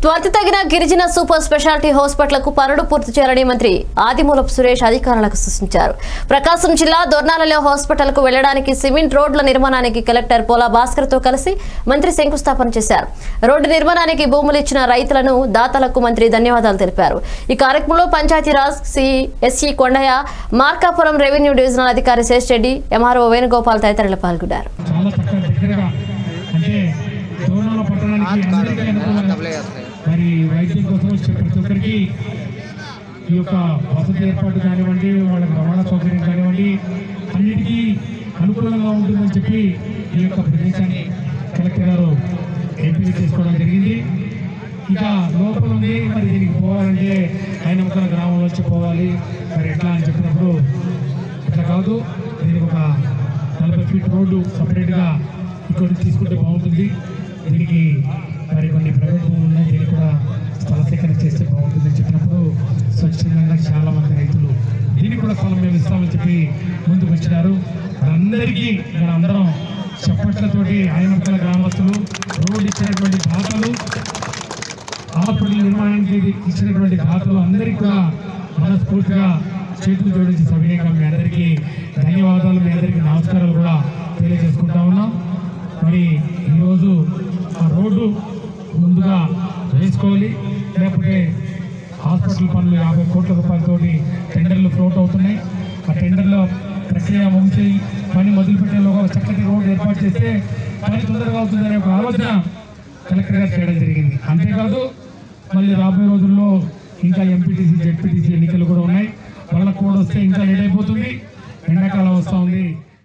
త్వరితగిన గిరిజన super speciality హాస్పిటల్కు పనులు పూర్తి చేయాలని మంత్రి ఆదిమూలపు సురేష్ అధికారులకు సూచించారు ప్రకాశం జిల్లా దొర్నాలలో హాస్పిటల్కు వెళ్లడానికి సిమెంట్ రోడ్ల నిర్మాణానికి కలెక్టర్ పోలా భాస్కర్ తో కలిసి మంత్రి శంకుస్థాపన చేశారు రోడ్డు నిర్మాణానికి భూములు ఇచ్చిన రైతులను దాతలకు మంత్రి ధన్యవాదాలు తెలిపారు ఈ కార్యక్రమంలో Panchayati Raj C SE Kondaiah Markapuram revenue divisional అధికారి శేషరెడ్డి ఎంఆర్ఓ వేణుగోపాల్ తదితరులు పాల్గొన్నారు చాలా చక్కగా దగ్గరగా అంటే దూరంలో పట్టణానికి అందరికీ అనుకూలంగా మరి వైద్యం కోసం వచ్చే ప్రతి ఒక్కరికి ఈ యొక్క వసతి ఏర్పాటు కానివ్వండి వాళ్ళకి రవాణా సౌకర్యం కానివ్వండి అన్నిటికీ అనుకూలంగా ఉంటుందని చెప్పి ఈ యొక్క ప్రదేశాన్ని కలెక్టర్ గారు ఎంపిక చేసుకోవడం జరిగింది ఇక లోపల ఉంది మరి దీనికి పోవాలంటే అయినముకల గ్రామం నుంచి పోవాలి మరి ఎట్లా అని చెప్పినప్పుడు ఇట్లా కాదు దీనికి ఒక నలభై ఫీట్ రోడ్డు సపరేట్గా ఇక్కడ నుంచి తీసుకుంటే బాగుంటుంది దీనికి మరి కొన్ని ప్రైవేట్ భూములు ఉన్నాయి దీనికి కూడా స్థల సేకరణ చేస్తే బాగుంటుంది అని చెప్పినప్పుడు స్వచ్ఛందంగా చాలా మంది రైతులు దీనికి కూడా స్థలం మేము ఇస్తామని చెప్పి ముందుకు వచ్చినారు అందరికీ మన అందరం చప్పట్లతోటి ఆయనకల గ్రామస్తులు రోడ్డు ఇచ్చినటువంటి దాతలు హాస్పిటల్ నిర్మాణానికి ఇచ్చినటువంటి దాతలు అందరికీ కూడా మనస్ఫూర్తిగా చేతులు జోడించి సవినయంగా మీ అందరికీ ధన్యవాదాలు మీ అందరికీ నమస్కారాలు కూడా తెలియజేసుకుంటా ఉన్నాం మరి ఈరోజు ఆ రోడ్డు ముందుగా వేసుకోవాలి లేకపోతే హాస్పిటల్ పనులు యాభై కోట్ల రూపాయలతోటి టెండర్లు ఫ్లోట్ అవుతున్నాయి ఆ టెండర్లో ప్రక్రియ ముగిసి పని మొదలుపెట్టేలోగా ఒక చక్కటి రోడ్డు ఏర్పాటు చేస్తే పని తొందరగా అవుతుందనే ఒక ఆలోచన కలెక్టర్ గారు చేయడం జరిగింది అంతేకాదు మళ్ళీ రాబోయే రోజుల్లో ఇంకా ఎంపీటీసీ జెడ్పీటీసీ ఎన్నికలు కూడా ఉన్నాయి వాళ్ళకు కూడా వస్తే ఇంకా లేట్ అయిపోతుంది ఎండాకాలం వస్తూ ఉంది